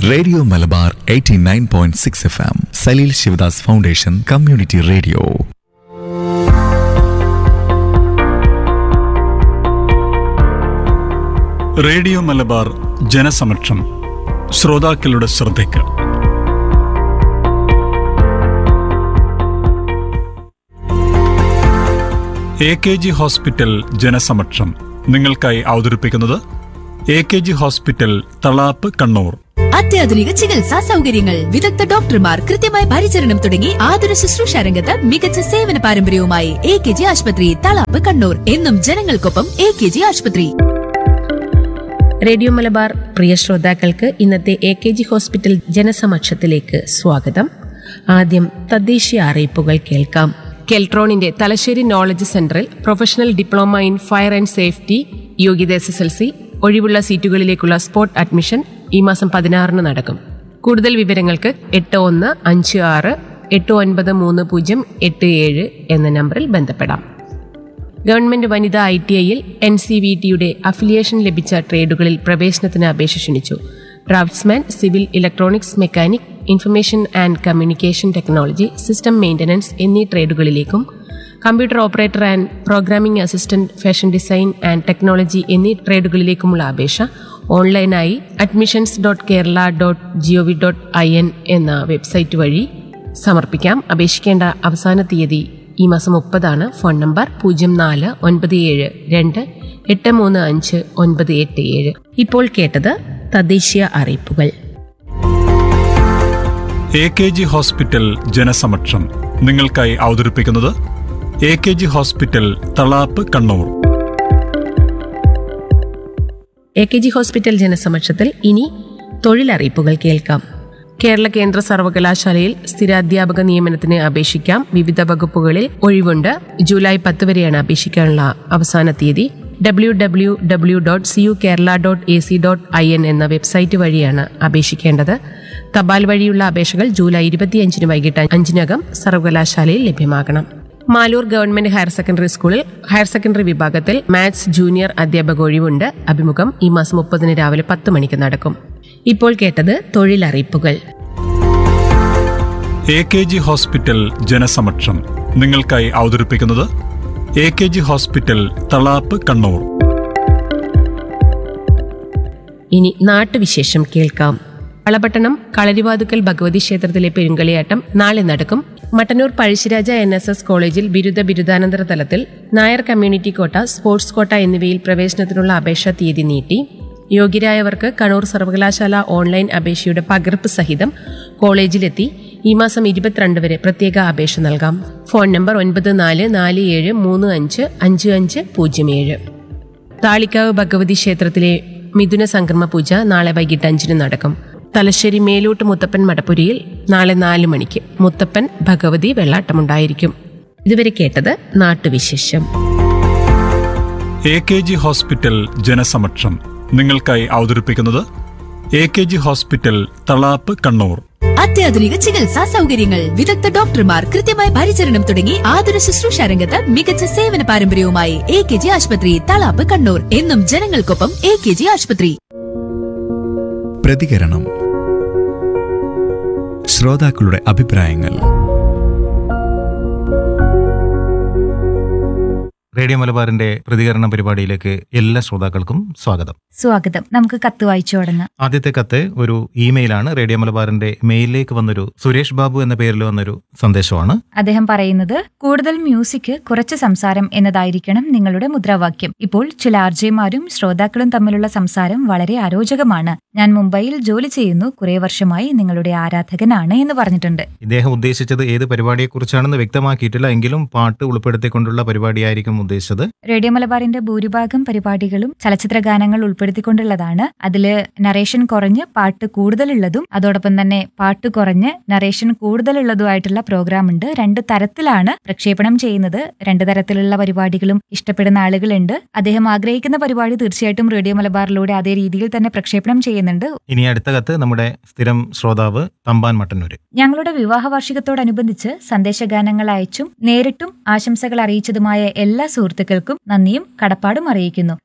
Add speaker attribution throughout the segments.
Speaker 1: radio Malabar 89.6 point six F M Saleel Shivadas foundation community radio
Speaker 2: radio Malabar ജനസമക്ഷം ശ്രോതാക്കളുടെ ശ്രദ്ധയ്ക്ക് എ കെ ജി ഹോസ്പിറ്റൽ ജനസമക്ഷം നിങ്ങൾക്കായി അവതരിപ്പിക്കുന്നത് A K G hospital Thalap Kannur
Speaker 3: അത്യാധുനിക ചികിത്സാ സൗകര്യങ്ങൾ വിദഗ്ധ ഡോക്ടർമാർ കൃത്യമായ പരിചരണം തുടങ്ങി ആതുര ശുശ്രൂഷ രംഗത്ത് മികച്ച സേവന പാരമ്പര്യവുമായി എ കെ ജി ആശുപത്രി തളാപ്പ് കണ്ണൂർ എന്നും ജനങ്ങൾക്കൊപ്പം എ കെ ജി ആശുപത്രി
Speaker 4: റേഡിയോ മലബാർ പ്രിയ ശ്രോതാക്കൾക്ക് ഇന്നത്തെ എ കെ ജി ഹോസ്പിറ്റൽ ജനസമക്ഷത്തിലേക്ക് സ്വാഗതം ആദ്യം തദ്ദേശീയ അറിയിപ്പുകൾ കേൾക്കാം കെൽട്രോണിന്റെ തലശ്ശേരി നോളജ് സെന്ററിൽ professional diploma in fire and safety യോഗ്യത എസ് എസ് എൽ സി ഒഴിവുള്ള സീറ്റുകളിലേക്കുള്ള സ്പോട്ട് അഡ്മിഷൻ ഈ മാസം പതിനാറിന് നടക്കും കൂടുതൽ വിവരങ്ങൾക്ക് എട്ട് ഒന്ന് അഞ്ച് ആറ് എട്ട് ഒൻപത് മൂന്ന് പൂജ്യം എട്ട് ഏഴ് എന്ന നമ്പറിൽ ബന്ധപ്പെടാം ഗവൺമെന്റ് വനിതാ ഐ ടി ഐയിൽ എൻ സി വി ടിയുടെ അഫിലിയേഷൻ ലഭിച്ച ട്രേഡുകളിൽ പ്രവേശനത്തിന് അപേക്ഷ ക്ഷണിച്ചു draftsman civil electronics mechanic information and communication technology system maintenance എന്നീ ട്രേഡുകളിലേക്കും computer operator and programming assistant fashion design and technology എന്നീ ട്രേഡുകളിലേക്കുമുള്ള അപേക്ഷ ഓൺലൈനായി admissions dot Kerala dot G O V dot I N എന്ന വെബ്സൈറ്റ് വഴി സമർപ്പിക്കാം അപേക്ഷിക്കേണ്ട അവസാന തീയതി ഈ മാസം മുപ്പതാണ് ഫോൺ നമ്പർ പൂജ്യം നാല് ഒൻപത് ഏഴ് രണ്ട് എട്ട് മൂന്ന് അഞ്ച് ഒൻപത് എട്ട് ഏഴ് ഇപ്പോൾ കേട്ടത് തദ്ദേശീയ അറിയിപ്പുകൾ
Speaker 2: എ കെ ജി ഹോസ്പിറ്റൽ ജനസമക്ഷം നിങ്ങൾക്കായി അവതരിപ്പിക്കുന്നത് A K G hospital Thalap Kannur
Speaker 4: A K G hospital ജനസമക്ഷത്തിൽ ഇനി തൊഴിലറിയിപ്പുകൾ കേൾക്കാം കേരള കേന്ദ്ര സർവകലാശാലയിൽ സ്ഥിരാധ്യാപക നിയമനത്തിന് അപേക്ഷിക്കാം വിവിധ വകുപ്പുകളിൽ ഒഴിവുണ്ട് ജൂലൈ പത്ത് വരെയാണ് അപേക്ഷിക്കാനുള്ള അവസാന തീയതി W W W dot C U Kerala dot A C dot I N എന്ന വെബ്സൈറ്റ് വഴിയാണ് അപേക്ഷിക്കേണ്ടത് തപാൽ വഴിയുള്ള അപേക്ഷകൾ ജൂലൈ ഇരുപത്തിയഞ്ചിന് വൈകിട്ട് അഞ്ചിനകം സർവകലാശാലയിൽ ലഭ്യമാകണം മാലൂർ ഗവൺമെന്റ് ഹയർ സെക്കൻഡറി സ്കൂളിൽ ഹയർ സെക്കൻഡറി വിഭാഗത്തിൽ മാത്സ് ജൂനിയർ അധ്യാപക ഒഴിവുണ്ട് അഭിമുഖം ഈ മാസം മുപ്പതിന് രാവിലെ പത്ത് മണിക്ക് നടക്കും ഇപ്പോൾ കേട്ടത് തൊഴിലറിയിപ്പുകൾ
Speaker 2: എ കെ ജി ഹോസ്പിറ്റൽ ജനസമക്ഷം നിങ്ങൾക്കായി അവതരിപ്പിക്കുന്നത് A K G hospital Thalap Kannur
Speaker 4: ഇനി നാട്ടുവിശേഷം കേൾക്കാം വളപട്ടണം കളരിവാതുക്കൽ ഭഗവതി ക്ഷേത്രത്തിലെ പെരുങ്കളിയാട്ടം നാളെ നടക്കും Mattannur Pazhassiraja N S S കോളേജിൽ ബിരുദ ബിരുദാനന്തര തലത്തിൽ Nair community quota sports quota എന്നിവയിൽ പ്രവേശനത്തിനുള്ള അപേക്ഷാ തീയതി നീട്ടി യോഗ്യരായവർക്ക് കണ്ണൂർ സർവകലാശാല ഓൺലൈൻ അപേക്ഷയുടെ പകർപ്പ് സഹിതം കോളേജിലെത്തി ഈ മാസം ഇരുപത്തിരണ്ട് വരെ പ്രത്യേക അപേക്ഷ നൽകാം ഫോൺ നമ്പർ ഒൻപത് നാല് നാല് ഏഴ് മൂന്ന് അഞ്ച് അഞ്ച് അഞ്ച് പൂജ്യം ഏഴ് താളിക്കാവ് ഭഗവതി ക്ഷേത്രത്തിലെ മിഥുന സംക്രമ പൂജ നാളെ വൈകിട്ട് അഞ്ചിന് നടക്കും തലശ്ശേരി മേലൂട്ട് മുത്തപ്പൻ മടപ്പുരിയിൽ നാളെ നാല് മണിക്ക് മുത്തപ്പൻ ഭഗവതി വെള്ളാട്ടമുണ്ടായിരിക്കും ഇതുവരെ കേട്ടത് നാട്ടുവിശേഷം
Speaker 2: എ കെ ജി ഹോസ്പിറ്റൽ ജനസമക്ഷം നിങ്ങൾക്കായി അവതരിപ്പിക്കുന്നത് A K G hospital Thalap Kannur
Speaker 3: അത്യാധുനിക ചികിത്സാ സൗകര്യങ്ങൾ വിദഗ്ധ ഡോക്ടർമാർ കൃത്യമായ പരിചരണം തുടങ്ങി ആതുര ശുശ്രൂഷ രംഗത്ത് മികച്ച സേവന പാരമ്പര്യവുമായി എ കെ ജി ആശുപത്രി തളാപ്പ് കണ്ണൂർ എന്നും ജനങ്ങൾക്കൊപ്പം എ കെ ജി ആശുപത്രി
Speaker 1: പ്രതികരണം ശ്രോതാക്കളുടെ അഭിപ്രായങ്ങൾ
Speaker 5: റേഡിയോ മലബാറിന്റെ പ്രതികരണ പരിപാടിയിലേക്ക് എല്ലാ ശ്രോതാക്കൾക്കും സ്വാഗതം
Speaker 6: സ്വാഗതം നമുക്ക് കത്ത് വായിച്ചു തുടങ്ങാം
Speaker 5: ആദ്യത്തെ കത്ത് ഒരു ഇമെയിലാണ് റേഡിയോ മലബാറിന്റെ മെയിലിലേക്ക് വന്നൊരു സുരേഷ് ബാബു എന്ന പേരിൽ വന്നൊരു സന്ദേശമാണ്
Speaker 6: അദ്ദേഹം പറയുന്നത് കൂടുതൽ മ്യൂസിക് കുറച്ച് സംസാരം എന്നതായിരിക്കണം നിങ്ങളുടെ മുദ്രാവാക്യം ഇപ്പോൾ ചില ആർജെമാരും ശ്രോതാക്കളും തമ്മിലുള്ള സംസാരം വളരെ അരോചകമാണ് ഞാൻ മുംബൈയിൽ ജോലി ചെയ്യുന്നു കുറെ വർഷമായി നിങ്ങളുടെ ആരാധകനാണ് എന്ന് പറഞ്ഞിട്ടുണ്ട്
Speaker 5: ഇദ്ദേഹം ഉദ്ദേശിച്ചത് ഏത് പരിപാടിയെക്കുറിച്ചാണെന്ന് വ്യക്തമാക്കിയിട്ടില്ല എങ്കിലും പാട്ട് ഉൾപ്പെടുത്തിക്കൊണ്ടുള്ള പരിപാടിയായിരിക്കും ഉദ്ദേശിച്ചത്
Speaker 6: റേഡിയോ മലബാറിന്റെ ഭൂരിഭാഗം പരിപാടികളും ചലച്ചിത്ര ഗാനങ്ങൾ ഉൾപ്പെടുത്തിക്കൊണ്ടുള്ളതാണ് അതില് നറേഷൻ കുറഞ്ഞ് പാട്ട് കൂടുതലുള്ളതും അതോടൊപ്പം തന്നെ പാട്ട് കുറഞ്ഞ് നറേഷൻ കൂടുതലുള്ളതുമായിട്ടുള്ള പ്രോഗ്രാം ഉണ്ട് രണ്ട് തരത്തിലാണ് പ്രക്ഷേപണം ചെയ്യുന്നത് രണ്ട് തരത്തിലുള്ള പരിപാടികളും ഇഷ്ടപ്പെടുന്ന ആളുകളുണ്ട് അദ്ദേഹം ആഗ്രഹിക്കുന്ന പരിപാടി തീർച്ചയായിട്ടും റേഡിയോ മലബാറിലൂടെ അതേ രീതിയിൽ തന്നെ പ്രക്ഷേപണം ചെയ്യുന്നുണ്ട്
Speaker 5: ഇനി അടുത്ത കത്ത് നമ്മുടെ സ്ഥിരം ശ്രോതാവ് തമ്പാൻ മട്ടന്നൂര്
Speaker 6: ഞങ്ങളുടെ വിവാഹ വാർഷികത്തോടനുബന്ധിച്ച് സന്ദേശഗാനങ്ങൾ അയച്ചും നേരിട്ടും ആശംസകൾ അറിയിച്ചതുമായ എല്ലാ സുഹൃത്തുക്കൾക്കും നന്ദിയും കടപ്പാടും അറിയിക്കുന്നു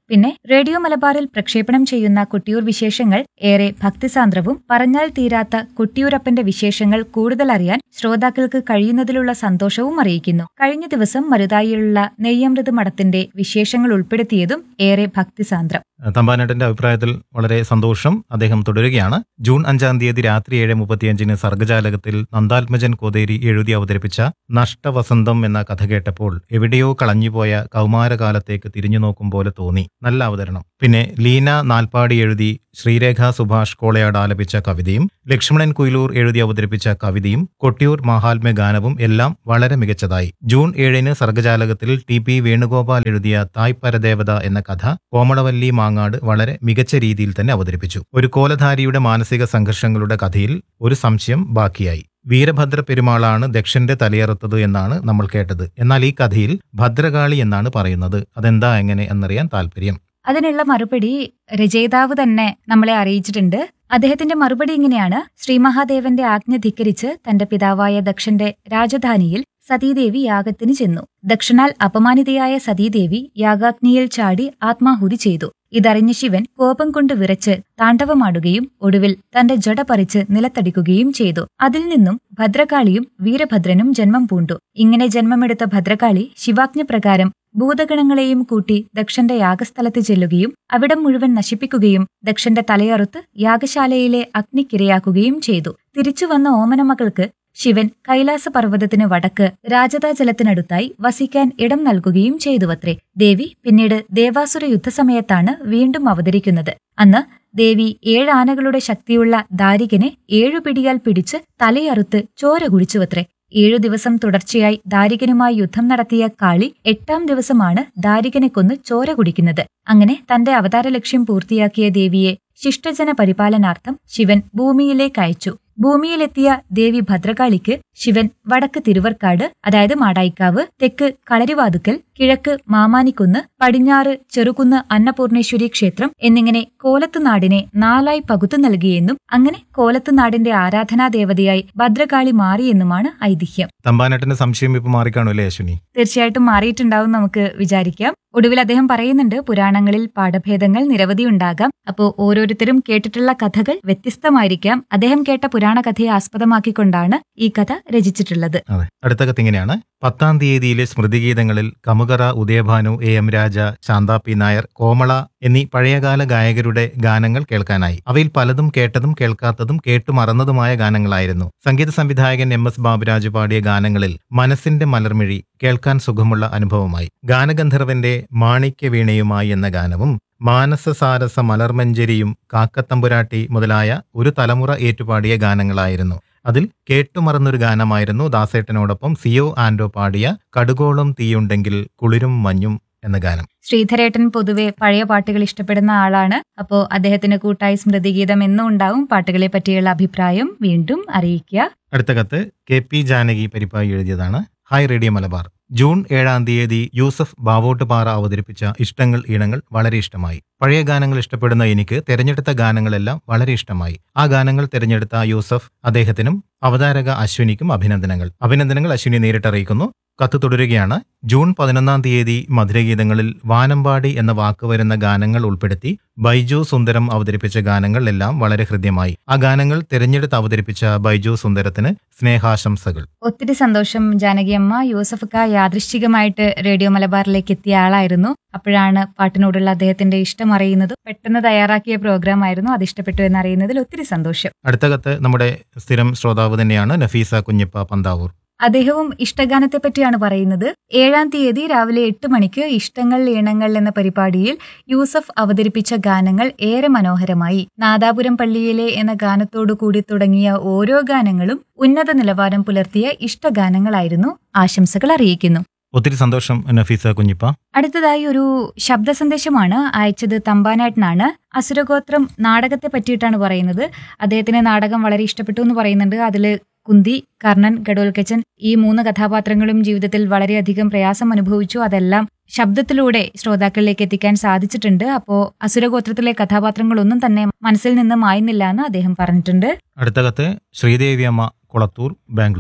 Speaker 6: പിന്നെ റേഡിയോ മലബാറിൽ പ്രക്ഷേപണം ചെയ്യുന്ന കൊട്ടിയൂർ വിശേഷങ്ങൾ ഏറെ ഭക്തിസാന്ദ്രവും പറഞ്ഞാൽ തീരാത്ത കൊട്ടിയൂരപ്പന്റെ വിശേഷങ്ങൾ കൂടുതൽ അറിയാൻ ശ്രോതാക്കൾക്ക് കഴിയുന്നതിലുള്ള സന്തോഷവും അറിയിക്കുന്നു കഴിഞ്ഞ ദിവസം മരുതായിലുള്ള നെയ്യമൃത് മഠത്തിന്റെ വിശേഷങ്ങൾ ഉൾപ്പെടുത്തിയതും ഏറെ ഭക്തിസാന്ദ്രം
Speaker 5: തമ്പാനേട്ടന്റെ അഭിപ്രായത്തിൽ വളരെ സന്തോഷം അദ്ദേഹം തുടരുകയാണ് ജൂൺ അഞ്ചാം തീയതി രാത്രി ഏഴ് മുപ്പത്തിയഞ്ചിന് സർഗജാലകത്തിൽ നന്ദാത്മജൻ കോതേരി എഴുതി അവതരിപ്പിച്ച നഷ്ടവസന്തം എന്ന കഥ കേട്ടപ്പോൾ എവിടെയോ കളഞ്ഞുപോയ കൗമാരകാലത്തേക്ക് തിരിഞ്ഞു നോക്കും പോലെ തോന്നി നല്ല അവതരണം പിന്നെ ലീന നാൽപ്പാടി എഴുതി ശ്രീരേഖ സുഭാഷ് കോളയാട് ആലപിച്ച കവിതയും ലക്ഷ്മണൻ കുയിലൂർ എഴുതി അവതരിപ്പിച്ച കവിതയും കൊട്ടിയൂർ മഹാത്മ്യ ഗാനവും എല്ലാം വളരെ മികച്ചതായി ജൂൺ ഏഴിന് സർഗജാലകത്തിൽ ടി പി വേണുഗോപാൽ എഴുതിയ തായ് പരദേവത എന്ന കഥ കോമളവല്ലി മാങ്ങാട് വളരെ മികച്ച രീതിയിൽ തന്നെ അവതരിപ്പിച്ചു ഒരു കോലധാരിയുടെ മാനസിക സംഘർഷങ്ങളുടെ കഥയിൽ ഒരു സംശയം ബാക്കിയായി വീരഭദ്ര പെരുമാളാണ് ദക്ഷന്റെ തലയറുത്തത് എന്നാണ് നമ്മൾ കേട്ടത് എന്നാൽ ഈ കഥയിൽ ഭദ്രകാളി എന്നാണ് പറയുന്നത് അതെന്താ എങ്ങനെ എന്നറിയാൻ താല്പര്യം
Speaker 6: അതിനുള്ള മറുപടി രചയിതാവ് തന്നെ നമ്മളെ അറിയിച്ചിട്ടുണ്ട് അദ്ദേഹത്തിന്റെ മറുപടി ഇങ്ങനെയാണ് ശ്രീ മഹാദേവന്റെ ആജ്ഞ ധിക്കരിച്ച് തന്റെ പിതാവായ ദക്ഷന്റെ രാജധാനിയിൽ സതീദേവി യാഗത്തിന് ചെന്നു ദക്ഷനാൽ അപമാനിതയായ സതീദേവി യാഗാഗ്നിയിൽ ചാടി ആത്മാഹുതി ചെയ്തു ഇതറിഞ്ഞ ശിവൻ കോപം കൊണ്ട് വിറച്ച് താണ്ഡവമാടുകയും ഒടുവിൽ തന്റെ ജട പറിച്ച് നിലത്തടിക്കുകയും ചെയ്തു അതിൽ നിന്നും ഭദ്രകാളിയും വീരഭദ്രനും ജന്മം പൂണ്ടു ഇങ്ങനെ ജന്മമെടുത്ത ഭദ്രകാളി ശിവാജ്ഞ പ്രകാരം ഭൂതഗണങ്ങളെയും കൂട്ടി ദക്ഷന്റെ യാഗസ്ഥലത്ത് ചെല്ലുകയും അവിടം മുഴുവൻ നശിപ്പിക്കുകയും ദക്ഷന്റെ തലയറുത്ത് യാഗശാലയിലെ അഗ്നിക്കിരയാക്കുകയും ചെയ്തു തിരിച്ചു വന്ന ഓമനമകൾക്ക് ശിവൻ കൈലാസ പർവ്വതത്തിന് വടക്ക് രാജതാജലത്തിനടുത്തായി വസിക്കാൻ ഇടം നൽകുകയും ചെയ്തുവത്രേ ദേവി പിന്നീട് ദേവാസുര യുദ്ധസമയത്താണ് വീണ്ടും അവതരിക്കുന്നത് അന്ന് ദേവി ഏഴ് ആനകളുടെ ശക്തിയുള്ള ദാരികനെ ഏഴു പിടിയാൽ പിടിച്ച് തലയറുത്ത് ചോര കുടിച്ചുവത്രേ ഏഴു ദിവസം തുടർച്ചയായി ദാരികനുമായി യുദ്ധം നടത്തിയ കാളി എട്ടാം ദിവസമാണ് ദാരികനെ കൊന്ന് ചോര കുടിക്കുന്നത് അങ്ങനെ തന്റെ അവതാര ലക്ഷ്യം പൂർത്തിയാക്കിയ ദേവിയെ ശിഷ്ടജന പരിപാലനാർത്ഥം ശിവൻ ഭൂമിയിലേക്ക് അയച്ചു ഭൂമിയിലെത്തിയ ദേവി ഭദ്രകാളിക്ക് ശിവൻ വടക്ക് തിരുവർക്കാട് അതായത് മാടായിക്കാവ് തെക്ക് കളരിവാതുക്കൽ കിഴക്ക് മാമാനിക്കുന്ന് പടിഞ്ഞാറ് ചെറുകുന്ന് അന്നപൂർണേശ്വരി ക്ഷേത്രം എന്നിങ്ങനെ കോലത്തുനാടിനെ നാലായി പകുത്തു നൽകിയെന്നും അങ്ങനെ കോലത്തുനാടിന്റെ ആരാധനാ ദേവതയായി ഭദ്രകാളി മാറിയെന്നുമാണ് ഐതിഹ്യം
Speaker 5: തമ്പാനേട്ടന്റെ സംശയം ഇപ്പൊ മാറിക്കാണുമല്ലേ അശ്വിനി
Speaker 6: തീർച്ചയായിട്ടും മാറിയിട്ടുണ്ടാവും നമുക്ക് വിചാരിക്കാം ഒടുവിൽ അദ്ദേഹം പറയുന്നുണ്ട് പുരാണങ്ങളിൽ പാഠഭേദങ്ങൾ നിരവധി ഉണ്ടാകാം അപ്പോൾ ഓരോരുത്തരും കേട്ടിട്ടുള്ള കഥകൾ വ്യത്യസ്തമായിരിക്കാം അദ്ദേഹം കേട്ട പുരാണ കഥയെ ആസ്പദമാക്കിക്കൊണ്ടാണ് ഈ കഥ രചിച്ചിട്ടുള്ളത്
Speaker 5: അതെ അടുത്ത കത്ത് ഇങ്ങനെയാണ് പത്താം തീയതിയിലെ സ്മൃതിഗീതങ്ങളിൽ Kamukara Udayabhanu A M Raja Shantha P Nair Komala എന്നീ പഴയകാല ഗായകരുടെ ഗാനങ്ങൾ കേൾക്കാനായി അവയിൽ പലതും കേട്ടതും കേൾക്കാത്തതും കേട്ടുമറന്നതുമായ ഗാനങ്ങളായിരുന്നു സംഗീത സംവിധായകൻ എം എസ് ബാബുരാജ് പാടിയ ഗാനങ്ങളിൽ മനസ്സിന്റെ മലർമിഴി കേൾക്കാൻ സുഖമുള്ള അനുഭവമായി ഗാനഗന്ധർവന്റെ മാണിക്യ വീണയുമായി എന്ന ഗാനവും മാനസസാരസ മലർമഞ്ചരിയും കാക്കത്തമ്പുരാട്ടി മുതലായ ഒരു തലമുറ ഏറ്റുപാടിയ ഗാനങ്ങളായിരുന്നു അതിൽ കേട്ടുമറന്നൊരു ഗാനമായിരുന്നു ദാസേട്ടനോടൊപ്പം സിയോ ആൻഡോ പാടിയ കടുകോളം തീയുണ്ടെങ്കിൽ കുളിരും മഞ്ഞും എന്ന ഗാനം
Speaker 6: ശ്രീധരേട്ടൻ പൊതുവെ പഴയ പാട്ടുകൾ ഇഷ്ടപ്പെടുന്ന ആളാണ് അപ്പോൾ അദ്ദേഹത്തിന് കൂട്ടായി സ്മൃതിഗീതം എന്നും ഉണ്ടാവും പാട്ടുകളെ പറ്റിയുള്ള അഭിപ്രായം വീണ്ടും അറിയിക്കുക
Speaker 5: അടുത്ത കത്ത് കെ പി ജാനകി പരിപ്പായി എഴുതിയതാണ് ഹായ് റേഡിയോ മലബാർ ജൂൺ ഏഴാം തീയതി യൂസഫ് ബാവോട്ടുപാറ അവതരിപ്പിച്ച ഇഷ്ടങ്ങൾ ഈണങ്ങൾ വളരെ ഇഷ്ടമായി പഴയ ഗാനങ്ങൾ ഇഷ്ടപ്പെടുന്ന എനിക്ക് തിരഞ്ഞെടുത്ത ഗാനങ്ങളെല്ലാം വളരെ ഇഷ്ടമായി ആ ഗാനങ്ങൾ തിരഞ്ഞെടുത്ത യൂസഫ് അദ്ദേഹത്തിനും അവതാരക അശ്വിനിക്കും അഭിനന്ദനങ്ങൾ അഭിനന്ദനങ്ങൾ അശ്വിനി നേരിട്ട് അറിയിക്കുന്നു കത്ത് തുടരുകയാണ് ജൂൺ പതിനൊന്നാം തീയതി മധുരഗീതങ്ങളിൽ വാനമ്പാടി എന്ന വാക്ക് വരുന്ന ഗാനങ്ങൾ ഉൾപ്പെടുത്തി ബൈജു സുന്ദരം അവതരിപ്പിച്ച ഗാനങ്ങൾ എല്ലാം വളരെ ഹൃദ്യമായി ആ ഗാനങ്ങൾ തിരഞ്ഞെടുത്ത് അവതരിപ്പിച്ച ബൈജു സുന്ദരത്തിന് സ്നേഹാശംസകൾ
Speaker 6: ഒത്തിരി സന്തോഷം ജാനകിയമ്മ യൂസഫക്ക യാദൃശ്ചികമായിട്ട് റേഡിയോ മലബാറിലേക്ക് എത്തിയ ആളായിരുന്നു അപ്പോഴാണ് പാട്ടിനോടുള്ള അദ്ദേഹത്തിന്റെ ഇഷ്ടം അറിയുന്നത് പെട്ടെന്ന് തയ്യാറാക്കിയ പ്രോഗ്രാം ആയിരുന്നു അത് ഇഷ്ടപ്പെട്ടു എന്നറിയുന്നതിൽ ഒത്തിരി സന്തോഷം
Speaker 5: അടുത്ത കത്ത് നമ്മുടെ സ്ഥിരം ശ്രോതാവ് തന്നെയാണ് നഫീസ കുഞ്ഞിപ്പ പന്താവൂർ
Speaker 6: അദ്ദേഹവും ഇഷ്ടഗാനത്തെ പറ്റിയാണ് പറയുന്നത് ഏഴാം തീയതി രാവിലെ എട്ട് മണിക്ക് ഇഷ്ടങ്ങൾ ഈണങ്ങൾ എന്ന പരിപാടിയിൽ യൂസഫ് അവതരിപ്പിച്ച ഗാനങ്ങൾ ഏറെ മനോഹരമായി നാദാപുരം പള്ളിയിലെ എന്ന ഗാനത്തോടു കൂടി തുടങ്ങിയ ഓരോ ഗാനങ്ങളും ഉന്നത നിലവാരം പുലർത്തിയ ഇഷ്ടഗാനങ്ങളായിരുന്നു ആശംസകൾ അറിയിക്കുന്നു
Speaker 5: ഒത്തിരി സന്തോഷം നഫീസ കുഞ്ഞിപ്പ
Speaker 6: അടുത്തതായി ഒരു ശബ്ദ സന്ദേശമാണ് അയച്ചത് തമ്പാനാട്ടിനാണ് അസുരഗോത്രം നാടകത്തെ പറ്റിയിട്ടാണ് പറയുന്നത് അദ്ദേഹത്തിന് നാടകം വളരെ ഇഷ്ടപ്പെട്ടു എന്ന് പറയുന്നുണ്ട് അതിൽ കുന്തി കർണൻ ഗഡോൽക്കച്ചൻ ഈ മൂന്ന് കഥാപാത്രങ്ങളും ജീവിതത്തിൽ വളരെയധികം പ്രയാസം അനുഭവിച്ചു അതെല്ലാം ശബ്ദത്തിലൂടെ ശ്രോതാക്കളിലേക്ക് എത്തിക്കാൻ സാധിച്ചിട്ടുണ്ട് അപ്പോൾ അസുരഗോത്രത്തിലെ കഥാപാത്രങ്ങളൊന്നും തന്നെ മനസ്സിൽ നിന്ന് മായുന്നില്ല എന്ന് അദ്ദേഹം പറഞ്ഞിട്ടുണ്ട്
Speaker 5: അടുത്ത കത്ത് ശ്രീദേവി അമ്മ കുളത്തൂർ ബാംഗ്ലൂർ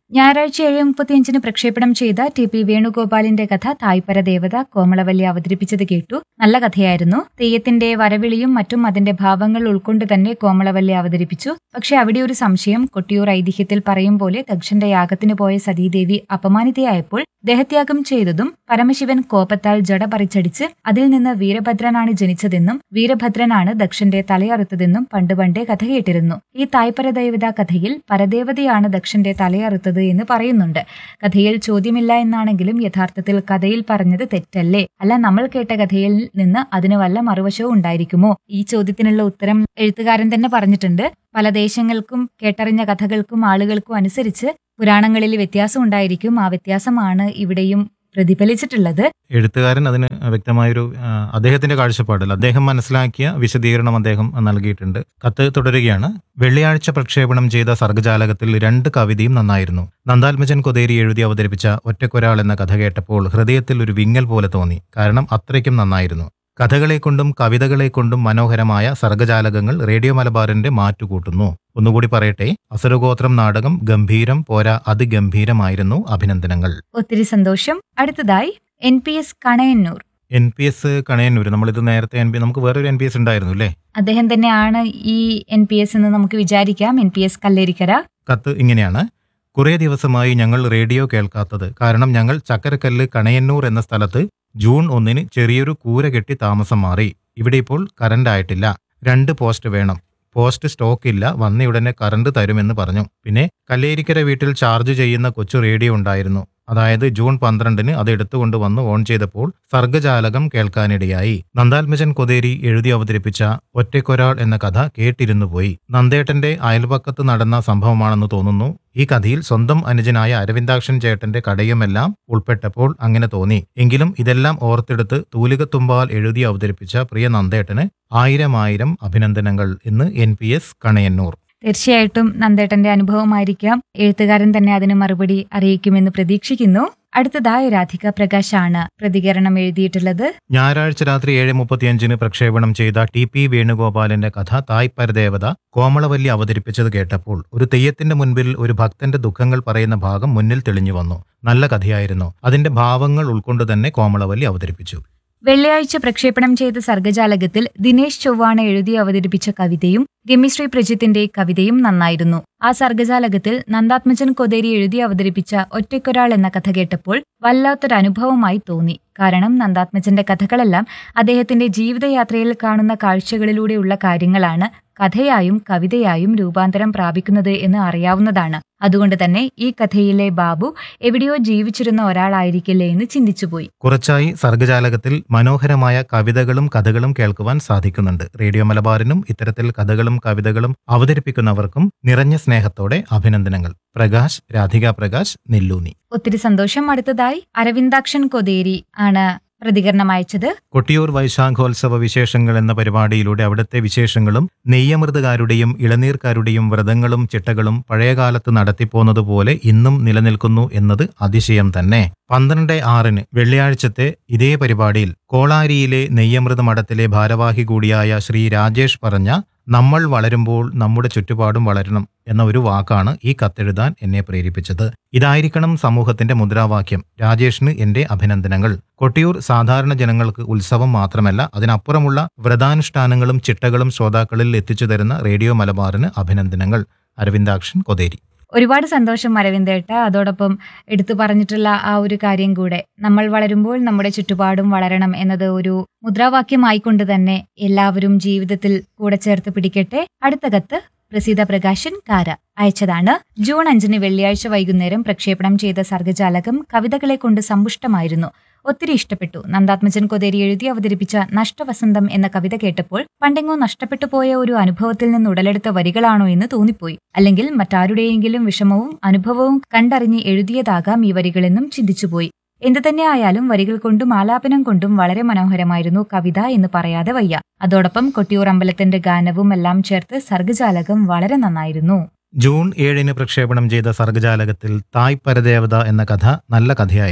Speaker 6: ഞായറാഴ്ച ഏഴ് മുപ്പത്തിയഞ്ചിന് പ്രക്ഷേപണം ചെയ്ത ടി പി വേണുഗോപാലിന്റെ കഥ തായ്പര ദേവത കോമളവല്ലി അവതരിപ്പിച്ചത് കേട്ടു നല്ല കഥയായിരുന്നു തെയ്യത്തിന്റെ വരവിളിയും മറ്റും അതിന്റെ ഭാവങ്ങൾ ഉൾക്കൊണ്ട് തന്നെ കോമളവല്ലി അവതരിപ്പിച്ചു പക്ഷെ അവിടെ ഒരു സംശയം കൊട്ടിയൂർ ഐതിഹ്യത്തിൽ പറയും പോലെ ദക്ഷന്റെ യാഗത്തിന് പോയ സതീദേവി അപമാനിതയായപ്പോൾ ദേഹത്യാഗം ചെയ്തതും പരമശിവൻ കോപത്താൽ ജട പറിച്ചടിച്ച് അതിൽ നിന്ന് വീരഭദ്രനാണ് ജനിച്ചതെന്നും വീരഭദ്രനാണ് ദക്ഷന്റെ തലയറുത്തതെന്നും പണ്ട് പണ്ടേ കഥ കേട്ടിരുന്നു ഈ തായ്പര ദേവത കഥയിൽ പരദേവതയാണ് ദക്ഷന്റെ തലയറുത്തത് എന്ന് പറയുന്നുണ്ട് കഥയിൽ ചോദ്യമില്ല എന്നാണെങ്കിലും യഥാർത്ഥത്തിൽ കഥയിൽ പറഞ്ഞത് തെറ്റല്ലേ അല്ല നമ്മൾ കേട്ട കഥയിൽ നിന്ന് അതിന് വല്ല മറുവശവും ഉണ്ടായിരിക്കുമോ ഈ ചോദ്യത്തിനുള്ള ഉത്തരം എഴുത്തുകാരൻ തന്നെ പറഞ്ഞിട്ടുണ്ട് പല ദേശങ്ങൾക്കും കേട്ടറിഞ്ഞ കഥകൾക്കും ആളുകൾക്കും അനുസരിച്ച് പുരാണങ്ങളിൽ വ്യത്യാസം ഉണ്ടായിരിക്കും ആ വ്യത്യാസമാണ് ഇവിടെയും പ്രതിഫലിച്ചിട്ടുള്ളത്
Speaker 5: എഴുത്തുകാരൻ അതിന് വ്യക്തമായൊരു ആ, അദ്ദേഹത്തിന്റെ കാഴ്ചപ്പാടിൽ അദ്ദേഹം മനസ്സിലാക്കിയ വിശദീകരണം അദ്ദേഹം നൽകിയിട്ടുണ്ട് കത്ത് തുടരുകയാണ് വെള്ളിയാഴ്ച പ്രക്ഷേപണം ചെയ്ത സർഗജാലകത്തിൽ രണ്ട് കവിതയും നന്നായിരുന്നു നന്ദാത്മജൻ കൊതേരി എഴുതി അവതരിപ്പിച്ച ഒറ്റക്കൊരാൾ എന്ന കഥ കേട്ടപ്പോൾ ഹൃദയത്തിൽ ഒരു വിങ്ങൽ പോലെ തോന്നി കാരണം അത്രയ്ക്കും നന്നായിരുന്നു കഥകളെ കൊണ്ടും കവിതകളെ കൊണ്ടും മനോഹരമായ സർഗജാലകങ്ങൾ റേഡിയോ മലബാറിന്റെ മാറ്റുകൂട്ടുന്നു ഒന്നുകൂടി പറയട്ടെ അസുരഗോത്രം നാടകം ഗംഭീരം പോരാ അതിഗംഭീരമായിരുന്നു അഭിനന്ദനങ്ങൾ
Speaker 6: ഒത്തിരി സന്തോഷം അടുത്തതായി N P S Kanayannur
Speaker 5: N P S Kanayannur നമ്മളിത് നേരത്തെ എൻ പി നമുക്ക് വേറൊരു എൻ പി എസ് ഉണ്ടായിരുന്നു അല്ലേ
Speaker 6: അദ്ദേഹം തന്നെയാണ് ഈ എൻ പി എസ് എന്ന് നമുക്ക് വിചാരിക്കാം എൻ പി എസ് കല്ലേരിക്കര
Speaker 5: കത്ത് ഇങ്ങനെയാണ് കുറേ ദിവസമായി ഞങ്ങൾ റേഡിയോ കേൾക്കാത്തത് കാരണം ഞങ്ങൾ ചക്കരക്കല്ല് കണയന്നൂർ എന്ന സ്ഥലത്ത് ജൂൺ ഒന്നിന് ചെറിയൊരു കൂര കെട്ടി താമസം മാറി ഇവിടെ ഇപ്പോൾ കറണ്ട് ആയിട്ടില്ല രണ്ട് പോസ്റ്റ് വേണം പോസ്റ്റ് സ്റ്റോക്ക് ഇല്ല വന്നയുടനെ കറണ്ട് തരുമെന്ന് പറഞ്ഞു പിന്നെ കല്ലേരിക്കര വീട്ടിൽ ചാർജ് ചെയ്യുന്ന കൊച്ചു റേഡിയോ ഉണ്ടായിരുന്നു അതായത് ജൂൺ പന്ത്രണ്ടിന് അത് എടുത്തുകൊണ്ട് വന്ന് ഓൺ ചെയ്തപ്പോൾ സർഗജാലകം കേൾക്കാനിടയായി നന്ദാത്മജൻ കൊതേരി എഴുതി അവതരിപ്പിച്ച ഒറ്റക്കൊരാൾ എന്ന കഥ കേട്ടിരുന്നു പോയി നന്ദേട്ടന്റെ അയൽപക്കത്ത് നടന്ന സംഭവമാണെന്ന് തോന്നുന്നു ഈ കഥയിൽ സ്വന്തം അനുജനായ അരവിന്ദാക്ഷൻ ചേട്ടന്റെ കടയുമെല്ലാം ഉൾപ്പെട്ടപ്പോൾ അങ്ങനെ തോന്നി എങ്കിലും ഇതെല്ലാം ഓർത്തെടുത്ത് തൂലികത്തുമ്പാൽ എഴുതി അവതരിപ്പിച്ച പ്രിയ നന്ദേട്ടന് ആയിരം ആയിരം അഭിനന്ദനങ്ങൾ എന്ന് എൻ പി എസ് കണയന്നൂർ
Speaker 6: തീർച്ചയായിട്ടും നന്ദേട്ടന്റെ അനുഭവമായിരിക്കാം എഴുത്തുകാരൻ തന്നെ അതിന് മറുപടി അറിയിക്കുമെന്ന് പ്രതീക്ഷിക്കുന്നു അടുത്തതായി രാധിക പ്രകാശാണ് പ്രതികരണം എഴുതിയിട്ടുള്ളത്
Speaker 5: ഞായറാഴ്ച രാത്രി ഏഴ് മുപ്പത്തിയഞ്ചിന് പ്രക്ഷേപണം ചെയ്ത ടി പി വേണുഗോപാലിന്റെ കഥ തായ് പരദേവത കോമളവല്ലി അവതരിപ്പിച്ചത് കേട്ടപ്പോൾ ഒരു തെയ്യത്തിന്റെ മുൻപിൽ ഒരു ഭക്തന്റെ ദുഃഖങ്ങൾ പറയുന്ന ഭാഗം മുന്നിൽ തെളിഞ്ഞു വന്നു നല്ല കഥയായിരുന്നു അതിന്റെ ഭാവങ്ങൾ ഉൾക്കൊണ്ട് തന്നെ കോമളവല്ലി അവതരിപ്പിച്ചു
Speaker 6: വെള്ളിയാഴ്ച പ്രക്ഷേപണം ചെയ്ത സർഗജാലകത്തിൽ ദിനേശ് ചൊവ്വാണ് എഴുതി അവതരിപ്പിച്ച കവിതയും രമ്യശ്രീ പ്രജിത്തിന്റെ കവിതയും നന്നായിരുന്നു ആ സർഗജാലകത്തിൽ നന്ദാത്മജൻ കൊതേരി എഴുതി അവതരിപ്പിച്ച ഒറ്റയ്ക്കൊരാൾ എന്ന കഥ കേട്ടപ്പോൾ വല്ലാത്തൊരനുഭവമായി തോന്നി കാരണം നന്ദാത്മജന്റെ കഥകളെല്ലാം അദ്ദേഹത്തിന്റെ ജീവിതയാത്രയിൽ കാണുന്ന കാഴ്ചകളിലൂടെയുള്ള കാര്യങ്ങളാണ് കഥയായും കവിതയായും രൂപാന്തരം പ്രാപിക്കുന്നത് എന്ന് അറിയാവുന്നതാണ് അതുകൊണ്ട് തന്നെ ഈ കഥയിലെ ബാബു എവിടെയോ ജീവിച്ചിരുന്ന ഒരാളായിരിക്കില്ലേ എന്ന് ചിന്തിച്ചുപോയി
Speaker 5: കുറച്ചായി സർഗജാലകത്തിൽ മനോഹരമായ കവിതകളും കഥകളും കേൾക്കുവാൻ സാധിക്കുന്നുണ്ട് റേഡിയോ മലബാറിനും ഇത്തരത്തിൽ കഥകളും കവിതകളും അവതരിപ്പിക്കുന്നവർക്കും നിറഞ്ഞ സ്നേഹത്തോടെ അഭിനന്ദനങ്ങൾ പ്രകാശ് രാധിക പ്രകാശ് നെല്ലൂന്നി
Speaker 6: ഒത്തിരി സന്തോഷം അടുത്തതായി അരവിന്ദാക്ഷൻ കൊതേരി ആണ് പ്രതികരണം അയച്ചത്
Speaker 5: കൊട്ടിയൂർ വൈശാഖോത്സവ വിശേഷങ്ങൾ എന്ന പരിപാടിയിലൂടെ അവിടുത്തെ വിശേഷങ്ങളും നെയ്യമൃതകാരുടെയും ഇളനീർക്കാരുടെയും വ്രതങ്ങളും ചിട്ടകളും പഴയകാലത്ത് നടത്തിപ്പോന്നതുപോലെ ഇന്നും നിലനിൽക്കുന്നു എന്നത് അതിശയം തന്നെ പന്ത്രണ്ട് ആറിന് വെള്ളിയാഴ്ചത്തെ ഇതേ പരിപാടിയിൽ കോളാരിയിലെ നെയ്യമൃത മഠത്തിലെ ഭാരവാഹി കൂടിയായ ശ്രീ രാജേഷ് പറഞ്ഞ നമ്മൾ വളരുമ്പോൾ നമ്മുടെ ചുറ്റുപാടും വളരണം എന്ന ഒരു വാക്കാണ് ഈ കത്തെഴുതാൻ എന്നെ പ്രേരിപ്പിച്ചത് ഇതായിരിക്കണം സമൂഹത്തിന്റെ മുദ്രാവാക്യം രാജേഷിന് എന്റെ അഭിനന്ദനങ്ങൾ കൊട്ടിയൂർ സാധാരണ ജനങ്ങൾക്ക് ഉത്സവം മാത്രമല്ല അതിനപ്പുറമുള്ള വ്രതാനുഷ്ഠാനങ്ങളും ചിട്ടകളും ശ്രോതാക്കളിൽ എത്തിച്ചു തരുന്ന റേഡിയോ മലബാറിന് അഭിനന്ദനങ്ങൾ അരവിന്ദാക്ഷൻ കൊതേരി
Speaker 6: ഒരുപാട് സന്തോഷം അരവിന്ദേട്ട അതോടൊപ്പം എടുത്തു പറഞ്ഞിട്ടുള്ള ആ ഒരു കാര്യം കൂടെ നമ്മൾ വളരുമ്പോൾ നമ്മുടെ ചുറ്റുപാടും വളരണം എന്നത് ഒരു മുദ്രാവാക്യമായിക്കൊണ്ട് തന്നെ എല്ലാവരും ജീവിതത്തിൽ കൂടെ ചേർത്ത് പിടിക്കട്ടെ അടുത്ത കത്ത് പ്രസീത പ്രകാശൻ കാര അയച്ചതാണ് ജൂൺ അഞ്ചിന് വെള്ളിയാഴ്ച വൈകുന്നേരം പ്രക്ഷേപണം ചെയ്ത സർഗജാലകം കവിതകളെ കൊണ്ട് സമ്പുഷ്ടമായിരുന്നു ഒത്തിരി ഇഷ്ടപ്പെട്ടു നന്ദാത്മജൻ കൊതേരി എഴുതി അവതരിപ്പിച്ച നഷ്ടവസന്തം എന്ന കവിത കേട്ടപ്പോൾ പണ്ടെങ്ങോ നഷ്ടപ്പെട്ടു പോയ ഒരു അനുഭവത്തിൽ നിന്ന് ഉടലെടുത്ത വരികളാണോ എന്ന് തോന്നിപ്പോയി അല്ലെങ്കിൽ മറ്റാരുടെയെങ്കിലും വിഷമവും അനുഭവവും കണ്ടറിഞ്ഞ് എഴുതിയതാകാം ഈ വരികളെന്നും ചിന്തിച്ചുപോയി എന്തു തന്നെ ആയാലും വരികൾ കൊണ്ടും ആലാപനം കൊണ്ടും വളരെ മനോഹരമായിരുന്നു കവിത എന്ന് പറയാതെ വയ്യ അതോടൊപ്പം കൊട്ടിയൂർ അമ്പലത്തിന്റെ ഗാനവും എല്ലാം ചേർത്ത് സർഗജാലകം വളരെ നന്നായിരുന്നു
Speaker 5: ജൂൺ ഏഴിന് പ്രക്ഷേപണം ചെയ്ത സർഗജാലകത്തിൽ തായ് പരദേവത എന്ന കഥ നല്ല കഥയായിരുന്നു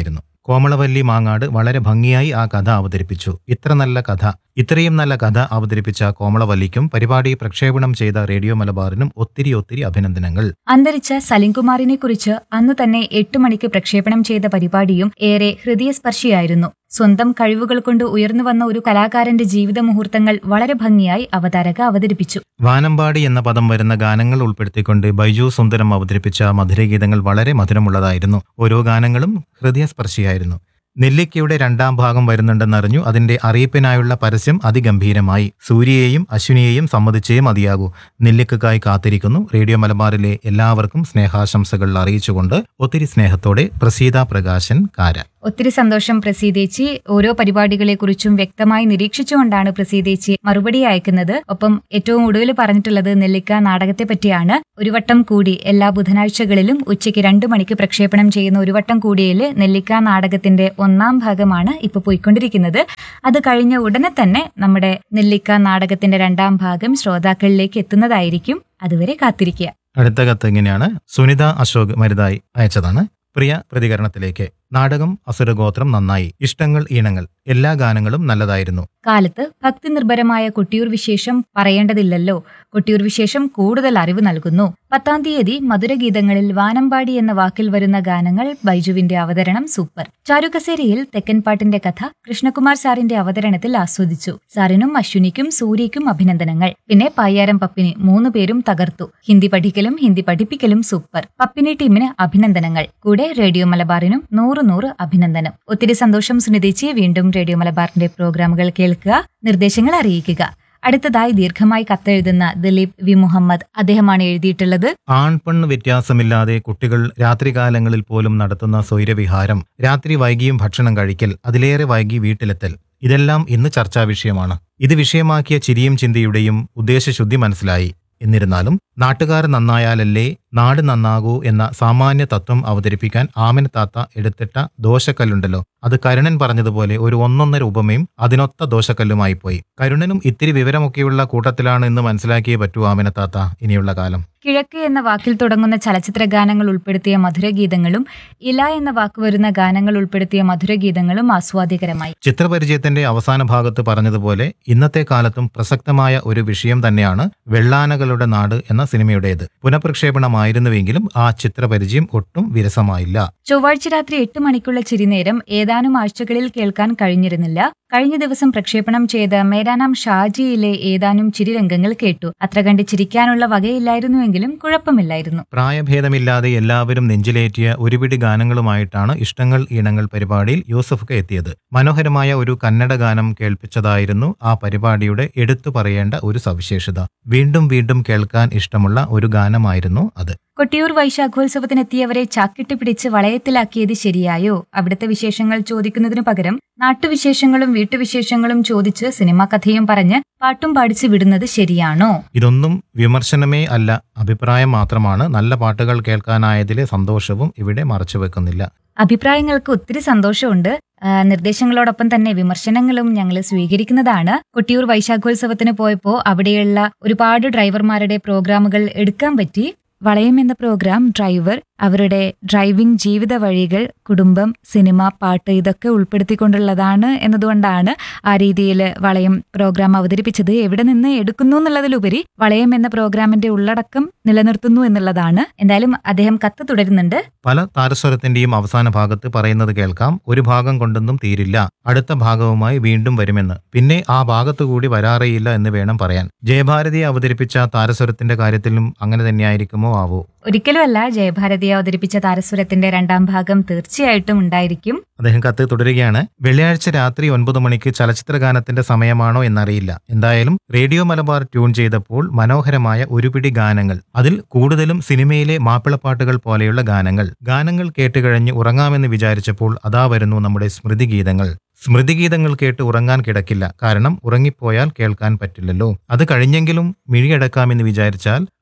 Speaker 5: കോമളവല്ലി മാങ്ങാട് വളരെ ഭംഗിയായി ആ കഥ അവതരിപ്പിച്ചു ഇത്ര നല്ല കഥ ഇത്രയും നല്ല കഥ അവതരിപ്പിച്ച കോമളവല്ലിക്കും പരിപാടി പ്രക്ഷേപണം ചെയ്ത റേഡിയോ മലബാറിനും ഒത്തിരി ഒത്തിരി അഭിനന്ദനങ്ങൾ
Speaker 6: അന്തരിച്ച സലിംകുമാറിനെ കുറിച്ച് അന്നു തന്നെ എട്ട് മണിക്ക് പ്രക്ഷേപണം ചെയ്ത പരിപാടിയും ഏറെ ഹൃദയസ്പർശിയായിരുന്നു സ്വന്തം കഴിവുകൾ കൊണ്ട് ഉയർന്നു വന്ന ഒരു കലാകാരന്റെ ജീവിത മുഹൂർത്തങ്ങൾ വളരെ ഭംഗിയായി അവതാരക അവതരിപ്പിച്ചു
Speaker 5: വാനമ്പാടി എന്ന പദം വരുന്ന ഗാനങ്ങൾ ഉൾപ്പെടുത്തിക്കൊണ്ട് ബൈജു സുന്ദരം അവതരിപ്പിച്ച മധുരഗീതങ്ങൾ വളരെ മധുരമുള്ളതായിരുന്നു ഓരോ ഗാനങ്ങളും ഹൃദയസ്പർശിയായിരുന്നു നെല്ലിക്കയുടെ രണ്ടാം ഭാഗം വരുന്നുണ്ടെന്നറിഞ്ഞു അതിന്റെ അറിയിപ്പിനായുള്ള പരസ്യം അതിഗംഭീരമായി സൂര്യയെയും അശ്വിനിയെയും സമ്മതിച്ചേ മതിയാകൂ നെല്ലിക്കക്കായി കാത്തിരിക്കുന്നു റേഡിയോ മലബാറിലെ എല്ലാവർക്കും സ്നേഹാശംസകൾ അറിയിച്ചുകൊണ്ട് ഒത്തിരി സ്നേഹത്തോടെ പ്രസീത പ്രകാശൻ കാര
Speaker 6: ഒത്തിരി സന്തോഷം പ്രസീതേച്ചി ഓരോ പരിപാടികളെക്കുറിച്ചും വ്യക്തമായി നിരീക്ഷിച്ചുകൊണ്ടാണ് പ്രസീതേച്ചി മറുപടി അയക്കുന്നത് ഒപ്പം ഏറ്റവും ഒടുവിൽ പറഞ്ഞിട്ടുള്ളത് നെല്ലിക്ക നാടകത്തെ പറ്റിയാണ് ഒരു വട്ടം കൂടി എല്ലാ ബുധനാഴ്ചകളിലും ഉച്ചയ്ക്ക് രണ്ടു മണിക്ക് പ്രക്ഷേപണം ചെയ്യുന്ന ഒരു വട്ടം കൂടിയിൽ നെല്ലിക്ക നാടകത്തിന്റെ ഒന്നാം ഭാഗമാണ് ഇപ്പൊ പോയിക്കൊണ്ടിരിക്കുന്നത് അത് കഴിഞ്ഞ ഉടനെ തന്നെ നമ്മുടെ നെല്ലിക്ക നാടകത്തിന്റെ രണ്ടാം ഭാഗം ശ്രോതാക്കളിലേക്ക് എത്തുന്നതായിരിക്കും അതുവരെ കാത്തിരിക്കുക
Speaker 5: അടുത്ത കത്ത് ഇങ്ങനെയാണ് സുനിത അശോക് മരുതായി അയച്ചതാണ് പ്രിയ പ്രതികരണത്തിലേക്ക് നാടകം അസുരഗോത്രം നന്നായി ഇഷ്ടങ്ങൾ ഈണങ്ങൾ എല്ലാ ഗാനങ്ങളും നല്ലതായിരുന്നു
Speaker 6: കാലത്ത് ഭക്തി നിർഭരമായ കൊട്ടിയൂർ വിശേഷം പറയേണ്ടതില്ലല്ലോ കൊട്ടിയൂർ വിശേഷം കൂടുതൽ അറിവ് നൽകുന്നു പത്താം തീയതി മധുരഗീതങ്ങളിൽ വാനമ്പാടി എന്ന വാക്കിൽ വരുന്ന ഗാനങ്ങൾ ബൈജുവിന്റെ അവതരണം സൂപ്പർ ചാരുകസേരയിൽ തെക്കൻ പാട്ടിന്റെ കഥ കൃഷ്ണകുമാർ സാറിന്റെ അവതരണത്തിൽ ആസ്വദിച്ചു സാറിനും അശ്വിനിക്കും സൂര്യയ്ക്കും അഭിനന്ദനങ്ങൾ പിന്നെ പായ്യാരം പപ്പിനി മൂന്ന് പേരും തകർത്തു ഹിന്ദി പഠിക്കലും ഹിന്ദി പഠിപ്പിക്കലും സൂപ്പർ പപ്പിനി ടീമിന് അഭിനന്ദനങ്ങൾ കൂടെ റേഡിയോ മലബാറിനും നൂറ് നൂറ് അഭിനന്ദനം ഒത്തിരി സന്തോഷം സുനിതേച്ചി വീണ്ടും റേഡിയോ മലബാറിന്റെ പ്രോഗ്രാമുകൾ കേൾക്കുക നിർദ്ദേശങ്ങൾ അറിയിക്കുക അടുത്തതായി ദീർഘമായി കത്തെഴുതുന്ന ദിലീപ് വി മുഹമ്മദ് അദ്ദേഹമാണ് എഴുതിയിട്ടുള്ളത്
Speaker 5: ആൺപെണ്ണ് വ്യത്യാസമില്ലാതെ കുട്ടികൾ രാത്രികാലങ്ങളിൽ പോലും നടത്തുന്ന സ്വൈരവിഹാരം രാത്രി വൈകിയും ഭക്ഷണം കഴിക്കൽ അതിലേറെ വൈകി വീട്ടിലെത്തൽ ഇതെല്ലാം ഇന്ന് ചർച്ചാ വിഷയമാണ് ഇത് വിഷയമാക്കിയ ചിരിയും ചിന്തയുടെയും ഉദ്ദേശശുദ്ധി മനസ്സിലായി എന്നിരുന്നാലും നാട്ടുകാർ നന്നായാലല്ലേ നാട് നന്നാകൂ എന്ന സാമാന്യ തത്വം അവതരിപ്പിക്കാൻ ആമിന താത്ത എടുത്തിട്ട ദോശക്കല്ലുണ്ടല്ലോ അത് കരുണൻ പറഞ്ഞതുപോലെ ഒരു ഒന്നൊന്നര ഉപമയും അതിനൊത്ത ദോശക്കല്ലുമായി പോയി കരുണനും ഇത്തിരി വിവരമൊക്കെയുള്ള കൂട്ടത്തിലാണ് എന്ന് മനസ്സിലാക്കിയേ പറ്റൂ ആമിന താത്ത ഇനിയുള്ള കാലം
Speaker 6: കിഴക്ക് എന്ന വാക്കിൽ തുടങ്ങുന്ന ചലച്ചിത്ര ഗാനങ്ങൾ ഉൾപ്പെടുത്തിയ മധുരഗീതങ്ങളും ഇല എന്ന വാക്ക് വരുന്ന ഗാനങ്ങൾ ഉൾപ്പെടുത്തിയ മധുരഗീതങ്ങളും ആസ്വാദ്യകരമായി
Speaker 5: ചിത്രപരിചയത്തിന്റെ അവസാന ഭാഗത്ത് പറഞ്ഞതുപോലെ ഇന്നത്തെ കാലത്തും പ്രസക്തമായ ഒരു വിഷയം തന്നെയാണ് വെള്ളാനകളുടെ നാട് എന്ന സിനിമയുടേത് പുനഃപ്രക്ഷേപണമായിരുന്നുവെങ്കിലും ആ ചിത്രപരിചയം ഒട്ടും വിരസമായില്ല
Speaker 6: ചൊവ്വാഴ്ച രാത്രി എട്ട് മണിക്കുള്ള ചിരിനേരം ഏതാനും ആഴ്ചകളിൽ കേൾക്കാൻ കഴിഞ്ഞിരുന്നില്ല കഴിഞ്ഞ ദിവസം പ്രക്ഷേപണം ചെയ്ത മേരാനാം ഷാജിയിലെ ഏതാനും ചിരിരംഗങ്ങൾ കേട്ടു അത്ര കണ്ട് ചിരിക്കാനുള്ള വകയില്ലായിരുന്നുവെങ്കിലും കുഴപ്പമില്ലായിരുന്നു
Speaker 5: പ്രായഭേദമില്ലാതെ എല്ലാവരും നെഞ്ചിലേറ്റിയ ഒരുപിടി ഗാനങ്ങളുമായിട്ടാണ് ഇഷ്ടങ്ങൾ ഈണങ്ങൾ പരിപാടിയിൽ യൂസഫ് കെ എത്തിയത് മനോഹരമായ ഒരു കന്നഡ ഗാനം കേൾപ്പിച്ചതായിരുന്നു ആ പരിപാടിയുടെ എടുത്തു പറയേണ്ട ഒരു സവിശേഷത വീണ്ടും വീണ്ടും കേൾക്കാൻ ഇഷ്ടമുള്ള ഒരു ഗാനമായിരുന്നു അത്
Speaker 6: കൊട്ടിയൂർ വൈശാഖോത്സവത്തിനെത്തിയവരെ ചാക്കിട്ട് പിടിച്ച് വളയത്തിലാക്കിയത് ശരിയായോ അവിടുത്തെ വിശേഷങ്ങൾ ചോദിക്കുന്നതിനു പകരം നാട്ടുവിശേഷങ്ങളും വീട്ടുവിശേഷങ്ങളും ചോദിച്ച് സിനിമാ കഥയും പറഞ്ഞ് പാട്ടും പാടിച്ച് വിടുന്നത് ശരിയാണോ
Speaker 5: ഇതൊന്നും വിമർശനമേ അല്ല അഭിപ്രായം മാത്രമാണ് നല്ല പാട്ടുകൾ കേൾക്കാനായതിലെ സന്തോഷവും ഇവിടെ മറച്ചുവെക്കുന്നില്ല
Speaker 6: അഭിപ്രായങ്ങൾക്ക് ഒത്തിരി സന്തോഷമുണ്ട് ആ, നിർദ്ദേശങ്ങളോടൊപ്പം തന്നെ വിമർശനങ്ങളും ഞങ്ങൾ സ്വീകരിക്കുന്നതാണ് കൊട്ടിയൂർ വൈശാഖോത്സവത്തിന് പോയപ്പോൾ അവിടെയുള്ള ഒരുപാട് ഡ്രൈവർമാരുടെ പ്രോഗ്രാമുകൾ എടുക്കാൻ പറ്റി വളയം എന്ന പ്രോഗ്രാം ഡ്രൈവർ അവരുടെ ഡ്രൈവിംഗ് ജീവിത വഴികൾ കുടുംബം സിനിമ പാട്ട് ഇതൊക്കെ ഉൾപ്പെടുത്തിക്കൊണ്ടുള്ളതാണ് എന്നതുകൊണ്ടാണ് ആ രീതിയിൽ വളയം പ്രോഗ്രാം അവതരിപ്പിച്ചത് എവിടെ നിന്ന് എടുക്കുന്നു എന്നുള്ളതിലുപരി വളയം എന്ന പ്രോഗ്രാമിന്റെ ഉള്ളടക്കം നിലനിർത്തുന്നു എന്നുള്ളതാണ് എന്തായാലും അദ്ദേഹം കത്ത് തുടരുന്നുണ്ട്
Speaker 5: പല താരസ്വരത്തിന്റെയും അവസാന ഭാഗത്ത് പറയുന്നത് കേൾക്കാം ഒരു ഭാഗം കൊണ്ടൊന്നും തീരില്ല അടുത്ത ഭാഗവുമായി വീണ്ടും വരുമെന്ന് പിന്നെ ആ ഭാഗത്തു കൂടി വരാറേയില്ല എന്ന് വേണം പറയാൻ ജയഭാരതിയെ അവതരിപ്പിച്ച താരസ്വരത്തിന്റെ കാര്യത്തിലും അങ്ങനെ തന്നെയായിരിക്കുമോ ആവോ
Speaker 6: ഒരിക്കലുമല്ല ജയഭാരതിയെ അവതരിപ്പിച്ച താരസ്വരത്തിന്റെ രണ്ടാം ഭാഗം തീർച്ചയായിട്ടും ഉണ്ടായിരിക്കും
Speaker 5: അദ്ദേഹം കത്ത് തുടരുകയാണ് വെള്ളിയാഴ്ച രാത്രി ഒൻപത് മണിക്ക് ചലച്ചിത്ര ഗാനത്തിന്റെ സമയമാണോ എന്നറിയില്ല എന്തായാലും റേഡിയോ മലബാർ ട്യൂൺ ചെയ്തപ്പോൾ മനോഹരമായ ഒരുപിടി ഗാനങ്ങൾ അതിൽ കൂടുതലും സിനിമയിലെ മാപ്പിളപ്പാട്ടുകൾ പോലെയുള്ള ഗാനങ്ങൾ ഗാനങ്ങൾ കേട്ടുകഴിഞ്ഞ് ഉറങ്ങാമെന്ന് വിചാരിച്ചപ്പോൾ അതാ വരുന്നു നമ്മുടെ സ്മൃതിഗീതങ്ങൾ സ്മൃതിഗീതങ്ങൾ കേട്ട് ഉറങ്ങാൻ കിടക്കില്ല കാരണം ഉറങ്ങിപ്പോയാൽ കേൾക്കാൻ പറ്റില്ലല്ലോ അത് കഴിഞ്ഞെങ്കിലും മിഴിയടക്കാമെന്ന് വിചാരിച്ചാൽ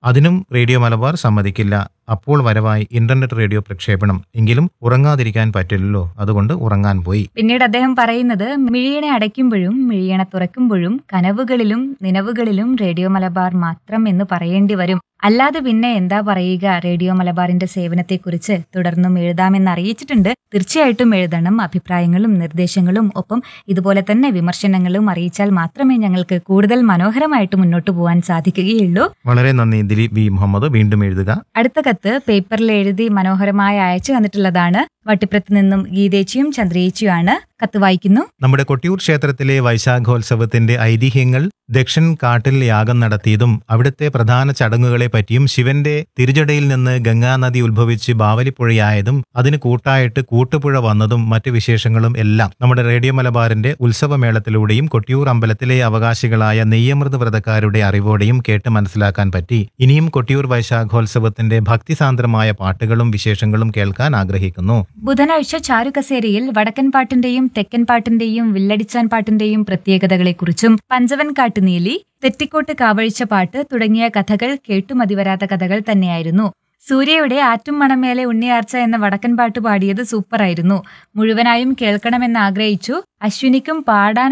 Speaker 5: അതിനും റേഡിയോ മലബാർ സമ്മതിക്കില്ല അപ്പോൾ വരവായി ഇന്റർനെറ്റ് റേഡിയോ പ്രക്ഷേപണം എങ്കിലും ഉറങ്ങാതിരിക്കാൻ പറ്റില്ലല്ലോ അതുകൊണ്ട് ഉറങ്ങാൻ പോയി
Speaker 6: പിന്നീട് അദ്ദേഹം പറയുന്നത് മിഴിയണെ അടയ്ക്കുമ്പോഴും മിഴിയണ തുറക്കുമ്പോഴും കനവുകളിലും നിലവുകളിലും റേഡിയോ മലബാർ മാത്രം എന്ന് പറയേണ്ടി വരും അല്ലാതെ പിന്നെ എന്താ പറയുക റേഡിയോ മലബാറിന്റെ സേവനത്തെക്കുറിച്ച് തുടർന്നും എഴുതാമെന്ന് അറിയിച്ചിട്ടുണ്ട് തീർച്ചയായിട്ടും എഴുതണം അഭിപ്രായങ്ങളും നിർദ്ദേശങ്ങളും ഒപ്പം ഇതുപോലെ തന്നെ വിമർശനങ്ങളും അറിയിച്ചാൽ മാത്രമേ ഞങ്ങൾക്ക് കൂടുതൽ മനോഹരമായിട്ട് മുന്നോട്ട് പോകാൻ സാധിക്കുകയുള്ളൂ
Speaker 5: വളരെ നന്ദി ദിലീപ് വി മുഹമ്മദ് വീണ്ടും എഴുതുക
Speaker 6: അടുത്ത കത്ത് പേപ്പറിൽ എഴുതി മനോഹരമായി അയച്ചു തന്നിട്ടുള്ളതാണ് വട്ടിപ്പുറത്ത് നിന്നും ഗീതേച്ചിയും ചന്ദ്രേച്ചിയുമാണ് കത്ത് വായിക്കുന്നു
Speaker 5: നമ്മുടെ കൊട്ടിയൂർ ക്ഷേത്രത്തിലെ വൈശാഖോത്സവത്തിന്റെ ഐതിഹ്യങ്ങൾ ദക്ഷൻ കാട്ടിൽ യാഗം നടത്തിയതും അവിടുത്തെ പ്രധാന ചടങ്ങുകളെ പറ്റിയും ശിവന്റെ തിരുജടയിൽ നിന്ന് ഗംഗാനദി ഉത്ഭവിച്ച് ബാവലിപ്പുഴയായതും അതിന് കൂട്ടായിട്ട് കൂട്ടുപുഴ വന്നതും മറ്റു വിശേഷങ്ങളും എല്ലാം നമ്മുടെ റേഡിയോ മലബാറിന്റെ ഉത്സവമേളത്തിലൂടെയും കൊട്ടിയൂർ അമ്പലത്തിലെ അവകാശികളായ നെയ്യമൃത് വ്രതക്കാരുടെ അറിവോടെയും കേട്ട് മനസ്സിലാക്കാൻ പറ്റി ഇനിയും കൊട്ടിയൂർ വൈശാഖോത്സവത്തിന്റെ ഭക്തിസാന്ദ്രമായ പാട്ടുകളും വിശേഷങ്ങളും കേൾക്കാൻ ആഗ്രഹിക്കുന്നു
Speaker 6: ബുധനാഴ്ച ചാരുകസേരയിൽ വടക്കൻ പാട്ടിന്റെയും തെക്കൻ പാട്ടിന്റെയും വില്ലടിച്ചാൻ പാട്ടിന്റെയും പ്രത്യേകതകളെക്കുറിച്ചും പഞ്ചവൻ കാട്ടുനീലി തെറ്റിക്കോട്ട് കാവഴിച്ച പാട്ട് തുടങ്ങിയ കഥകൾ കേട്ടുമതിവരാത്ത കഥകൾ തന്നെയായിരുന്നു സൂര്യയുടെ ആറ്റും മണമേലെ ഉണ്ണിയാർച്ച എന്ന വടക്കൻ പാട്ട് പാടിയത് സൂപ്പറായിരുന്നു മുഴുവനായും കേൾക്കണമെന്ന് ആഗ്രഹിച്ചു അശ്വിനിക്കും പാടാൻ